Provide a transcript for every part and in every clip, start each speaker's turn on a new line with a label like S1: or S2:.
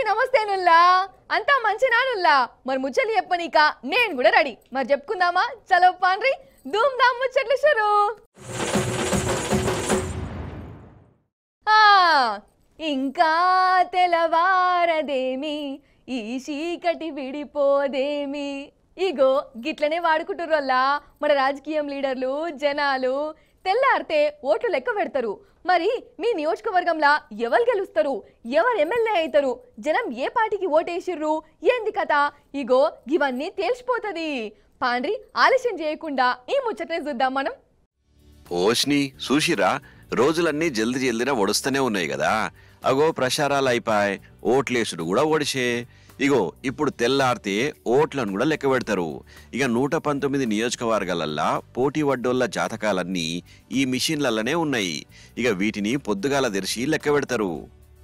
S1: అందరికీ నమస్తేనుల్లా అంతా మంచినానుల్లా మరి ముచ్చట్లు చెప్పనీక నేను కూడా రెడీ మరి చెప్పుకుందామా చలో పాండ్రి ధూమ్ ధామ్ ముచ్చట్లు షురు ఆ, ఇంకా తెలవారదేమి ఈ చీకటి విడిపోదేమి ఇగో గిట్లనే వాడుకుంటుర్రల్లా మన రాజకీయం లీడర్లు జనాలు తెల్లారితే ఓట్లు లెక్క పెడతారు మరి మీ నియోజకవర్గంలో ఎవరు గెలుస్తారు ఎవరు ఎమ్మెల్యే అవుతారు జనం ఏ పార్టీకి ఓటేసిర్రు ఏంది కథ ఇగో ఇవన్నీ తేల్చిపోతుంది పాండ్రి ఆలస్యం చేయకుండా ఈ ముచ్చటనే చూద్దాం మనం
S2: ఓష్ని చూసిరా రోజులన్నీ జల్ది జల్దిన ఒడుస్తూనే ఉన్నాయి కదా అగో ప్రచారాలు అయిపోయి ఓట్లేసుడు కూడా ఒడిసే ఇగో ఇప్పుడు తెల్లారితే ఓట్లను కూడా లెక్క పెడతారు ఇక నూట పంతొమ్మిది నియోజకవర్గాలల్లా పోటీ వడ్డోళ్ళ జాతకాలన్నీ ఈ మిషన్లలోనే ఉన్నాయి ఇక వీటిని పొద్దుగాల తెరిచి లెక్క పెడతారు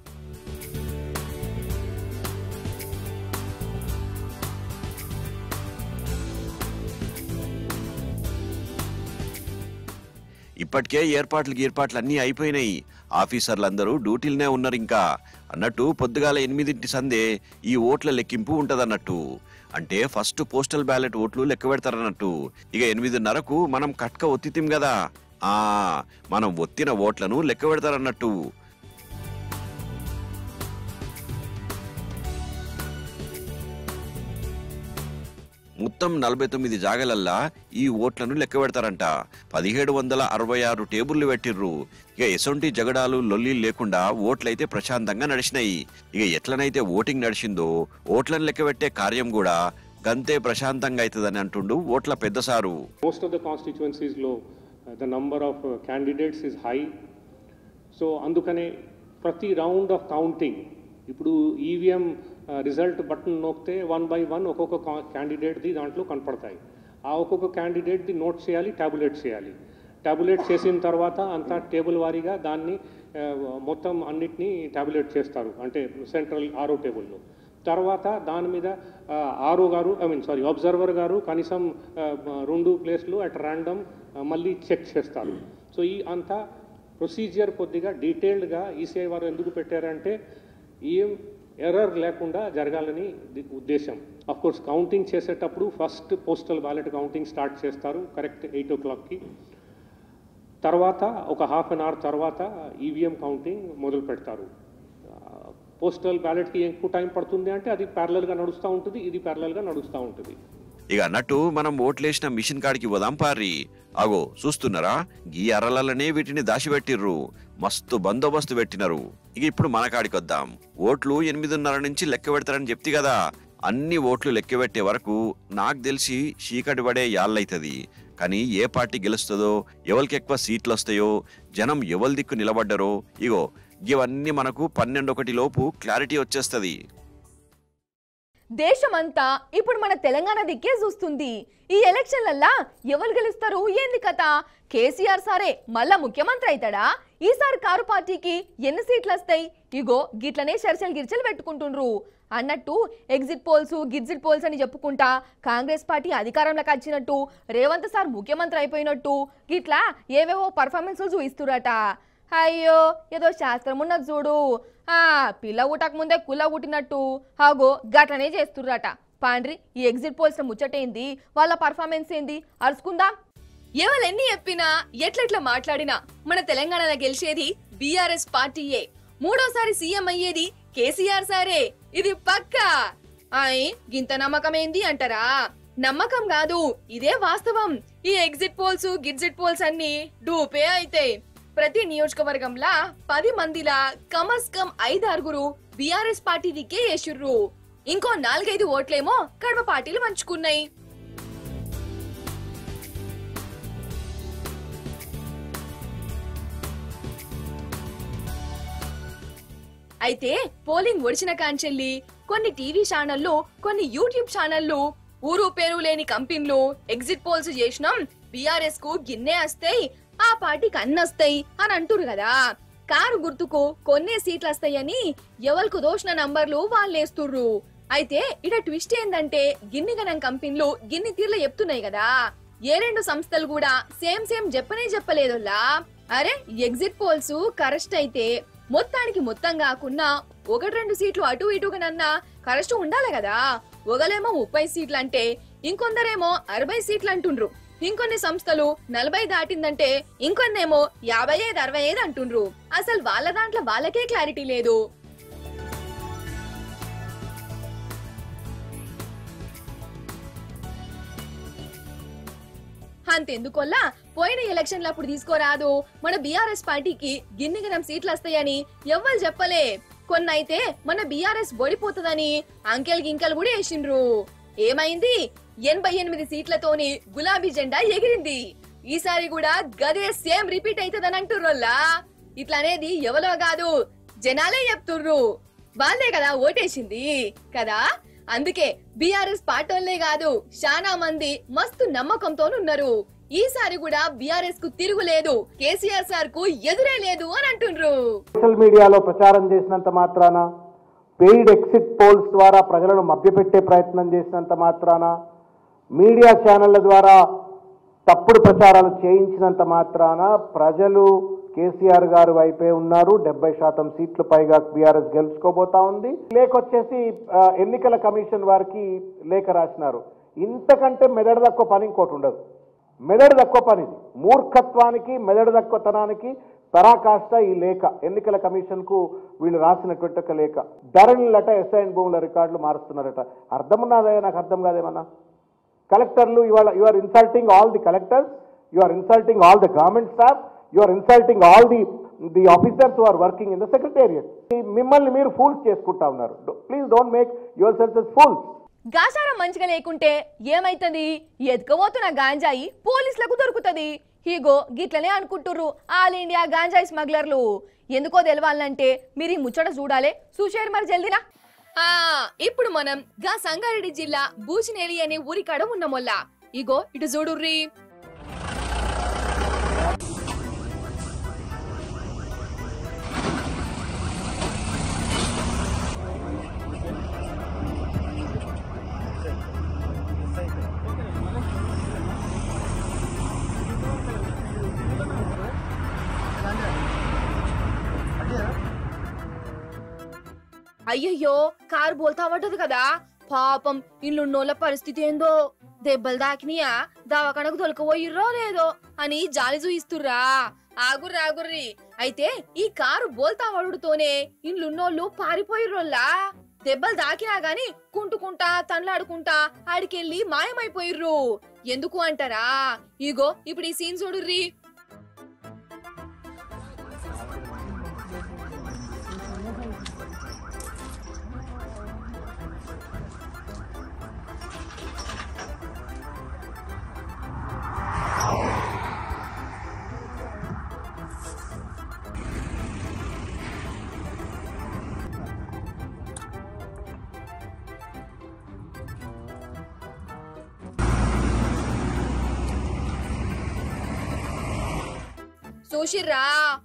S2: ఇప్పటికే ఏర్పాట్లు గీర్పాట్లు అన్నీ అయిపోయినాయి ఆఫీసర్లందరూ డ్యూటీలనే ఉన్నారు ఇంకా అన్నట్టు పొద్దుగాల ఎనిమిదింటి సందే ఈ ఓట్ల లెక్కింపు ఉంటదన్నట్టు అంటే ఫస్ట్ పోస్టల్ బ్యాలెట్ ఓట్లు లెక్క పెడతారన్నట్టు ఇక ఎనిమిదిన్నరకు మనం కట్క ఒత్తితిం కదా ఆ మనం ఒత్తిన ఓట్లను లెక్క పెడతారన్నట్టు మొత్తం నలభై తొమ్మిది జాగలల్లా ఈ ఓట్లను లెక్క పెడతారంట పదిహేడు వందల అరవై ఆరు టేబుళ్లు పెట్టిర్రు ఇక ఎసొంటి జగడాలు లొల్లి లేకుండా ఓట్లయితే ప్రశాంతంగా నడిచినాయి ఇక ఎట్లనైతే ఓటింగ్ నడిచిందో ఓట్లను లెక్క పెట్టే కార్యం కూడా గంతే ప్రశాంతంగా అవుతుందని అంటుండు ఓట్ల పెద్ద sir
S3: Most of the constituencies low. Uh, the number of uh, candidates is high. So అందుకనే ప్రతి రౌండ్ ఆఫ్ కౌంటింగ్ ఇప్పుడు ఈవీఎం రిజల్ట్ బటన్ నొక్కితే వన్ బై వన్ ఒక్కొక్క క్యాండిడేట్ది దాంట్లో కనపడతాయి ఆ ఒక్కొక్క క్యాండిడేట్ది నోట్ చేయాలి టాబులేట్ చేయాలి టాబులేట్ చేసిన తర్వాత అంతా టేబుల్ వారీగా దాన్ని ఆ, మొత్తం అన్నిటినీ టాబులేట్ చేస్తారు అంటే సెంట్రల్ ఆరో టేబుల్లో తర్వాత దాని మీద ఆరో గారు ఐ మీన్ సారీ అబ్జర్వర్ గారు కనీసం ఆ, రెండు ప్లేస్లు అట్ ర్యాండమ్ మళ్ళీ చెక్ చేస్తారు సో ఈ అంతా ప్రొసీజర్ కొద్దిగా డీటెయిల్డ్గా ఈసీఐ వారు ఎందుకు పెట్టారంటే ఏం ఎర్రర్ లేకుండా జరగాలని ది- ఉద్దేశం అఫ్ కోర్స్ కౌంటింగ్ చేసేటప్పుడు first postal ballot counting start చేస్తారు కరెక్ట్ ఎయిట్ ఓ క్లాక్కి తర్వాత ఒక హాఫ్ అన్ అవర్ తర్వాత ఈవీఎం కౌంటింగ్ మొదలు పెడతారు పోస్టల్ బ్యాలెట్కి ఎక్కువ టైం పడుతుంది అంటే అది ప్యారలల్గా నడుస్తూ ఉంటుంది ఇది ప్యారలల్గా నడుస్తూ ఉంటుంది
S2: ఇక అన్నట్టు మనం ఓట్లేసిన మిషన్ కాడికి పోదాం పారి అగో చూస్తున్నారా ఈ అరలనే వీటిని దాచిపెట్టిర్రు మస్తు బందోబస్తు పెట్టినరు ఇక ఇప్పుడు మన కాడికి వద్దాం ఓట్లు ఎనిమిదిన్నర నుంచి లెక్క పెడతారని చెప్తి కదా అన్ని ఓట్లు లెక్క పెట్టే వరకు నాకు తెలిసి చీకటి పడే యాళ్ళైతది కానీ ఏ పార్టీ గెలుస్తుందో ఎవరికి ఎక్కువ సీట్లు వస్తాయో జనం ఎవరి దిక్కు నిలబడ్డరో ఇగో ఇవన్నీ మనకు పన్నెండొకటి లోపు క్లారిటీ వచ్చేస్తది
S1: దేశమంతా ఇప్పుడు మన తెలంగాణ దిక్కే చూస్తుంది ఈ ఎలక్షన్లల్లా ఎవరు గెలుస్తారు ఏంది కథ కేసీఆర్ సారే మళ్ళా ముఖ్యమంత్రి అవుతాడా ఈసారి కారు పార్టీకి ఎన్ని సీట్లు వస్తాయి ఇగో గిట్లనే చర్చలు గిర్చలు పెట్టుకుంటుండ్రు అన్నట్టు ఎగ్జిట్ పోల్స్ గిడ్జిట్ పోల్స్ అని చెప్పుకుంటా కాంగ్రెస్ పార్టీ అధికారంలోకి వచ్చినట్టు రేవంత్ సార్ ముఖ్యమంత్రి అయిపోయినట్టు గిట్లా ఏవేవో పర్ఫార్మెన్స్లు చూయిస్తురట అయ్యో ఏదో శాస్త్రం ఉన్నది చూడు ఆ పిల్ల ఊటకు ముందే కుల్ల ఊటినట్టు హాగో గట్లనే చేస్తుర్రట పాండ్రి ఈ ఎగ్జిట్ పోల్స్ ముచ్చటేంది వాళ్ళ పర్ఫార్మెన్స్ ఏంది అరుచుకుందాం ఎవరెన్ని చెప్పినా ఎట్లెట్లా మాట్లాడినా మన తెలంగాణలో గెలిచేది బీఆర్ఎస్ పార్టీయే మూడోసారి సీఎం అయ్యేది కేసీఆర్ సారే ఇది పక్కా ఆయ్ గింత నమ్మకం ఏంది అంటారా నమ్మకం కాదు ఇదే వాస్తవం ఈ ఎగ్జిట్ పోల్స్ గిడ్జిట్ పోల్స్ అన్ని డూపే అయితాయి ప్రతి నియోజకవర్గంలా పది మందిలా కమస్ కమ్ ఐదారుగురు బీఆర్ఎస్ పార్టీ దిక్కే వేసిర్రు ఇంకో నాలుగైదు ఓట్లేమో కడప పార్టీలు పంచుకున్నాయి అయితే పోలింగ్ ఒడిచిన కాంచెల్లి కొన్ని టీవీ ఛానళ్లు కొన్ని యూట్యూబ్ ఛానళ్లు ఊరు పేరు లేని కంపెనీలు ఎగ్జిట్ పోల్స్ చేసినాం బీఆర్ఎస్ కు గిన్నె వస్తాయి ఆ పార్టీకి అన్ని వస్తాయి అని అంటురు కదా కారు గుర్తుకు కొన్నే సీట్లు వస్తాయని ఎవరికి దోషణ నంబర్లు వాళ్ళేస్తుర్రు అయితే ఇట ట్విస్ట్ ఏందంటే గిన్ని గణం కంపెనీలు గిన్ని తీర్లు చెప్తున్నాయి కదా ఏ రెండు సంస్థలు కూడా సేమ్ సేమ్ చెప్పనే చెప్పలేదులా అరే ఎగ్జిట్ పోల్స్ కరెక్ట్ అయితే మొత్తానికి మొత్తం కాకుండా ఒకటి రెండు సీట్లు అటు ఇటుగానన్నా కరెక్ట్ ఉండాలి కదా ఒకలేమో ముప్పై సీట్లు అంటే ఇంకొందరేమో అరవై సీట్లు అంటుండ్రు ఇంకొన్ని సంస్థలు నలభై దాటిందంటే ఇంకొన్నేమో యాభై ఐదు అరవై ఐదు అంటుండ్రు అసలు వాళ్ళ దాంట్లో వాళ్ళకే క్లారిటీ లేదు అంతెందుకొల్లా పోయిన ఎలక్షన్లు అప్పుడు తీసుకోరాదు మన బీఆర్ఎస్ పార్టీకి గిన్నిగనం సీట్లు వస్తాయని ఎవ్వరు చెప్పలే కొన్నైతే మన బీఆర్ఎస్ ఓడిపోతుందని అంకెల్ గింకెల్ కూడా వేసిండ్రు ఏమైంది ఎనభై ఎనిమిది సీట్లతోని గులాబీ జెండా ఎగిరింది ఈసారి కూడా గదే సేమ్ రిపీట్ అవుతుందని అంటుర్రోల్లా ఇట్లనేది ఎవరో కాదు జనాలే చెప్తుర్రు వాళ్ళే కదా ఓటేసింది కదా అందుకే బీఆర్ఎస్ పార్టోళ్లే కాదు చాలా మంది మస్తు నమ్మకంతో ఉన్నారు ఈసారి కూడా బీఆర్ఎస్ కు తిరుగులేదు కేసీఆర్ సార్ కు ఎదురే లేదు అని అంటుండ్రు
S4: సోషల్ మీడియాలో ప్రచారం చేసినంత మాత్రాన పెయిడ్ ఎగ్జిట్ పోల్స్ ద్వారా ప్రజలను మభ్యపెట్టే ప్రయత్నం చేసినంత మాత్రాన మీడియా ఛానళ్ల ద్వారా తప్పుడు ప్రచారాలు చేయించినంత మాత్రాన ప్రజలు కేసీఆర్ గారు వైపే ఉన్నారు డెబ్బై శాతం సీట్లు పైగా బీఆర్ఎస్ గెలుచుకోబోతా ఉంది లేఖ వచ్చేసి ఆ, ఎన్నికల కమిషన్ వారికి లేఖ రాసినారు ఇంతకంటే మెదడు తక్కువ పని ఇంకోటి ఉండదు మెదడు తక్కువ పనిది మూర్ఖత్వానికి మెదడు తక్కువతనానికి పరాకాష్ట ఈ లేఖ ఎన్నికల కమిషన్ కు వీళ్ళు రాసినటువంటి ఒక లేఖ ధరణిలట ఎస్ఐన్ భూముల రికార్డులు మారుస్తున్నారట అర్థం ఉన్నదే నాకు అర్థం కాదేమన్నా కలెక్టర్లు ఇవాళ you are insulting all the collectors you are insulting all the government staff you are insulting all the the officers who are working in the secretariat మిమ్మల్ని మీరు ఫూల్స్ చేసుకుంటా ఉన్నారు please don't make your selves fools
S1: గాచారం మంచిగా లేకుంటే ఏమైతది ఎత్తుకపోతున్న గాంజాయి పోలీసులకు దొరుకుతది హీగో గిట్లనే అనుకుంటుర్రు ఆల్ ఇండియా గాంజాయి స్మగ్లర్లు ఎందుకో తెలవాలంటే మీరు ఈ ముచ్చట చూడాలి చూసేరు మరి జల్దినా ఆ ఇప్పుడు మనం గా సంగారెడ్డి జిల్లా బూచినేలి అనే ఊరికాడ ఉన్నమొల్ల ఇగో ఇటు చూడుర్రి అయ్యయ్యో కారు బోల్తా పడ్డది కదా పాపం ఇల్లున్నోళ్ళ పరిస్థితి ఏందో దెబ్బలు దాకినాయా దవాఖానకు దొలకపోయిర్రో లేదో అని జాలి చూయిస్తుర్రా ఆగుర్రి ఆగుర్రి అయితే ఈ కారు బోల్తా వడుతోనే ఇల్లున్నోళ్ళు పారిపోయిర్రోల్లా దెబ్బలు దాకినా గాని కుంటుకుంటా తన్లాడుకుంటా ఆడికెళ్ళి మాయమైపోయిర్రు ఎందుకు అంటారా ఇగో ఇప్పుడు ఈ సీన్ చూడుర్రి చూసిర్రా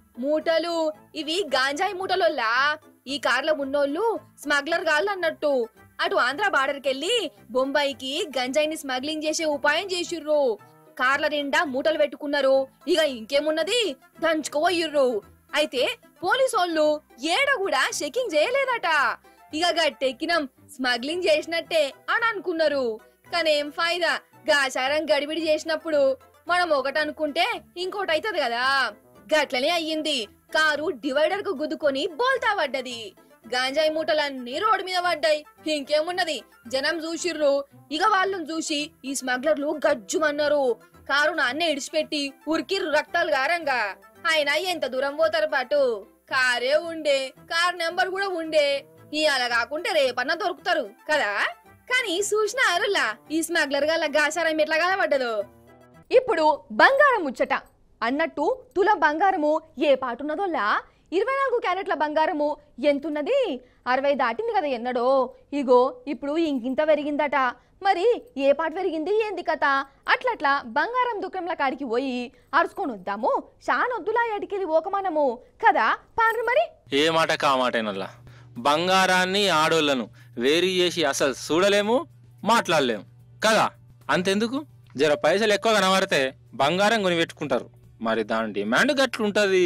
S1: మూటలు ఇవి గాంజాయి మూటలోల్లా ఈ కార్లో ఉన్నోళ్ళు స్మగ్లర్ గాళ్ళు అన్నట్టు అటు ఆంధ్ర బార్డర్ కెళ్ళి బొంబాయికి గంజాయిని స్మగ్లింగ్ చేసే ఉపాయం చేసిర్రు కార్ల నిండా మూటలు పెట్టుకున్నారు ఇక ఇంకేమున్నది దంచుకోవయ్యిర్రు అయితే పోలీసోళ్ళు ఏడ కూడా చెకింగ్ చేయలేదట ఇక గట్టెక్కినం స్మగ్లింగ్ చేసినట్టే అని అనుకున్నారు కానీ ఏం ఫాయిదా గాచారం గడిబిడి చేసినప్పుడు మనం ఒకటి అనుకుంటే ఇంకోటి అవుతుంది కదా గట్లనే అయ్యింది కారు డివైడర్ కు గుద్దుకొని బోల్తా పడ్డది గాంజాయి మూటలన్నీ రోడ్డు మీద పడ్డాయి ఇంకేమున్నది జనం చూసిర్రు ఇక వాళ్ళని చూసి ఈ స్మగ్లర్లు గజ్జుమన్నారు కారు నాన్నే ఇడిచిపెట్టి ఉరికిర్రు రక్తాలు గారంగా అయినా ఎంత దూరం పోతారు పాటు కారే ఉండే కార్ నెంబర్ కూడా ఉండే ఇవాళ కాకుంటే రేపన్నా దొరుకుతారు కదా కానీ చూసిన అరులా ఈ స్మగ్లర్ గల గాసారం ఎట్లా కనబడ్డదో ఇప్పుడు బంగారం ముచ్చట అన్నట్టు తుల బంగారము ఏ పాటున్నదోలా ఇరవై నాలుగు క్యారెట్ల బంగారము ఎంతున్నది అరవై దాటింది కదా ఎన్నడో ఇగో ఇప్పుడు ఇంకింత పెరిగిందట మరి ఏ పాట పెరిగింది ఏంది కథ అట్లట్లా బంగారం దుకాణంల కాడికి పోయి అరుచుకొని వద్దాము షానొద్దులా ఎడికెళ్ళి ఓకమానము కదా పారు మరి
S5: ఏ మాట కా మాటేనల్లా బంగారాన్ని ఆడోళ్లను వేరు చేసి అసలు చూడలేము మాట్లాడలేము కదా అంతెందుకు జర పైసలు ఎక్కువ కనబడితే బంగారం కొని పెట్టుకుంటారు మరి దాని డిమాండ్ గట్లుంటది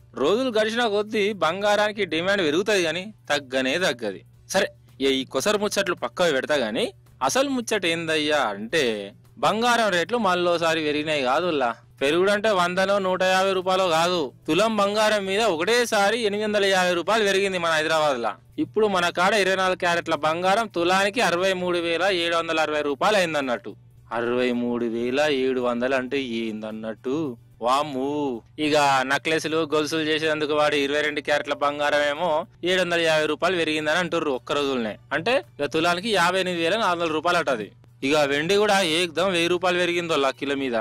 S5: రోజులు గడిచిన కొద్దీ బంగారానికి డిమాండ్ పెరుగుతుంది కానీ తగ్గనే తగ్గది సరే ఇక ఈ కొసరు ముచ్చట్లు పక్కకు పెడతా గానీ అసలు ముచ్చట ఏందయ్యా అంటే బంగారం రేట్లు మళ్ళోసారి పెరిగినాయి కాదుల్లా పెరుగుడంటే వందలో నూట యాభై రూపాయలు కాదు తులం బంగారం మీద ఒకటేసారి ఎనిమిది వందల యాభై రూపాయలు పెరిగింది మన హైదరాబాద్ లా ఇప్పుడు మన కాడ ఇరవై నాలుగు క్యారెట్ల బంగారం తులానికి అరవై మూడు వేల ఏడు వందల అరవై రూపాయలు అయిందన్నట్టు అరవై మూడు వేల ఏడు వందలు అంటే ఏందన్నట్టు వామ్ము ఇక నక్లెస్లు గొలుసులు చేసేందుకు వాడి ఇరవై రెండు క్యారెట్ల బంగారం ఏమో ఏడు వందల యాభై రూపాయలు పెరిగిందని అంటుర్రు ఒక్క రోజులనే అంటే ఇక తులానికి యాభై ఎనిమిది వేల నాలుగు వందల రూపాయలు అటది ఇక వెండి కూడా ఏకదం వెయ్యి రూపాయలు పెరిగిందో కిలో మీద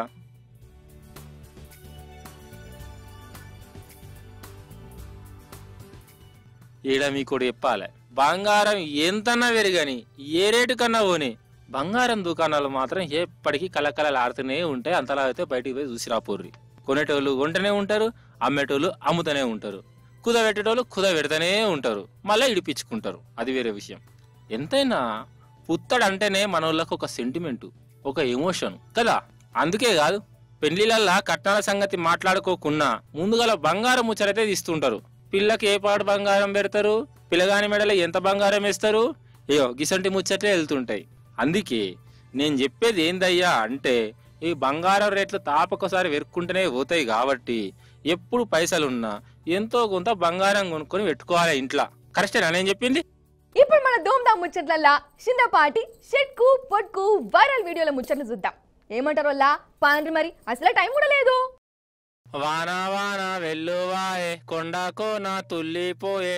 S5: ఈడ మీకోటి చెప్పాలి బంగారం ఎంతన్నా పెరిగని ఏ రేటు కన్నా పోని బంగారం దుకాణాలు మాత్రం ఎప్పటికీ కలకలలాడుతూనే ఉంటాయి అంతలా అయితే బయటికి పోయి చూసి రాపోర్రి కొనేటోళ్ళు కొంటూనే ఉంటారు అమ్మేటోళ్ళు అమ్ముతూనే ఉంటారు కుద పెట్టేటోళ్ళు కుద పెడతానే ఉంటారు మళ్ళీ ఇడిపించుకుంటారు అది వేరే విషయం ఎంతైనా పుత్తడు అంటేనే మన వాళ్ళకు ఒక సెంటిమెంట్ ఒక ఎమోషన్ కదా అందుకే కాదు పెళ్లిళ్ళల్లా కట్నాల సంగతి మాట్లాడుకోకున్నా ముందుగల బంగారం ముచ్చరైతే తీస్తుంటారు పిల్లకి ఏ పాడు బంగారం పెడతారు పిల్లగాని మెడలో ఎంత బంగారం వేస్తారు అయ్యో గిసంటి ముచ్చట్లే వెళ్తుంటాయి అందుకే నేను చెప్పేది ఏందయ్యా అంటే ఈ బంగారం రేట్లు తాపకొసారి వెరుక్కుంటూనే పోతాయి కాబట్టి ఎప్పుడు పైసలున్నా ఎంతో కొంత బంగారం కొనుక్కొని పెట్టుకోవాలి ఇంట్లో కరెక్టేనా నేను చెప్పింది
S1: ఇప్పుడు మన ధూమ్ధామ్ ముచ్చట్లల్లా చిన్నపాటి షెట్కు పొట్కు వైరల్ వీడియోల ముచ్చట్లు చూద్దాం ఏమంటారు వల్ల పాండ్రి మరి అసలు టైం కూడా లేదు
S5: వాన వాన వెల్లువాయే కొండకోన తుల్లిపోయే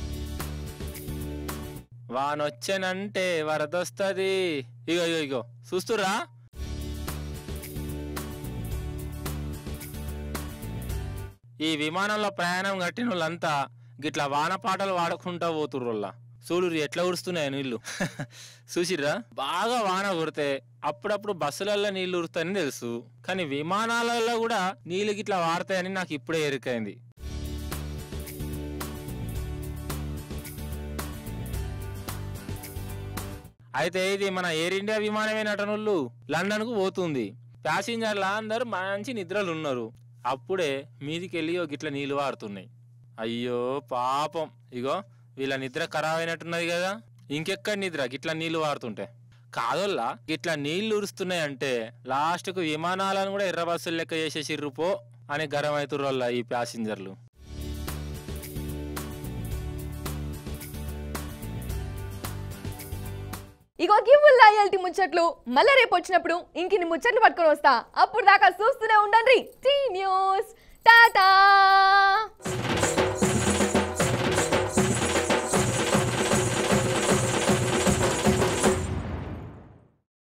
S5: వానొచ్చెనంటే వరదొస్తది ఇగో ఇగో ఇగో చూస్తురా ఈ విమానంలో ప్రయాణం కట్టిన వాళ్ళంతా గిట్లా వాన పాటలు వాడుకుంటా పోతుర్రోళ్ళ చూడు ఎట్లా ఉరుస్తున్నాయి నీళ్లు చూసిర్రా బాగా వాన కుడితే అప్పుడప్పుడు బస్సులలో నీళ్లు ఉరుతాయని తెలుసు కానీ విమానాలలో కూడా నీళ్లు గిట్లా వాడతాయని నాకు ఇప్పుడే ఎరుకైంది అయితే ఇది మన ఎయిర్ ఇండియా విమానమే నటనుళ్ళు లండన్ కు పోతుంది ప్యాసింజర్ల అందరూ మంచి నిద్రలు ఉన్నారు అప్పుడే మీదికి వెళ్ళి ఓ గిట్ల నీళ్లు వారుతున్నాయి అయ్యో పాపం ఇగో వీళ్ళ నిద్ర ఖరాబ్ అయినట్టున్నది కదా ఇంకెక్కడ నిద్ర గిట్ల నీళ్లు వారుతుంటే కాదోల్లా గిట్ల నీళ్లు ఉరుస్తున్నాయి అంటే లాస్ట్ కు విమానాలను కూడా ఎర్ర బస్సులు లెక్క చేసేసిర్రు పో అని గరం అవుతుర్రోళ్ళ ఈ ప్యాసింజర్లు
S1: ఇగో గివ్వుల్లా ఇయాల్టి ముచ్చట్లు మళ్ళీ రేపు వచ్చినప్పుడు ఇంకిన్ని ముచ్చట్లు పట్టుకొని వస్తా అప్పుడు దాకా చూస్తూనే ఉండండి టీ న్యూస్ టాటా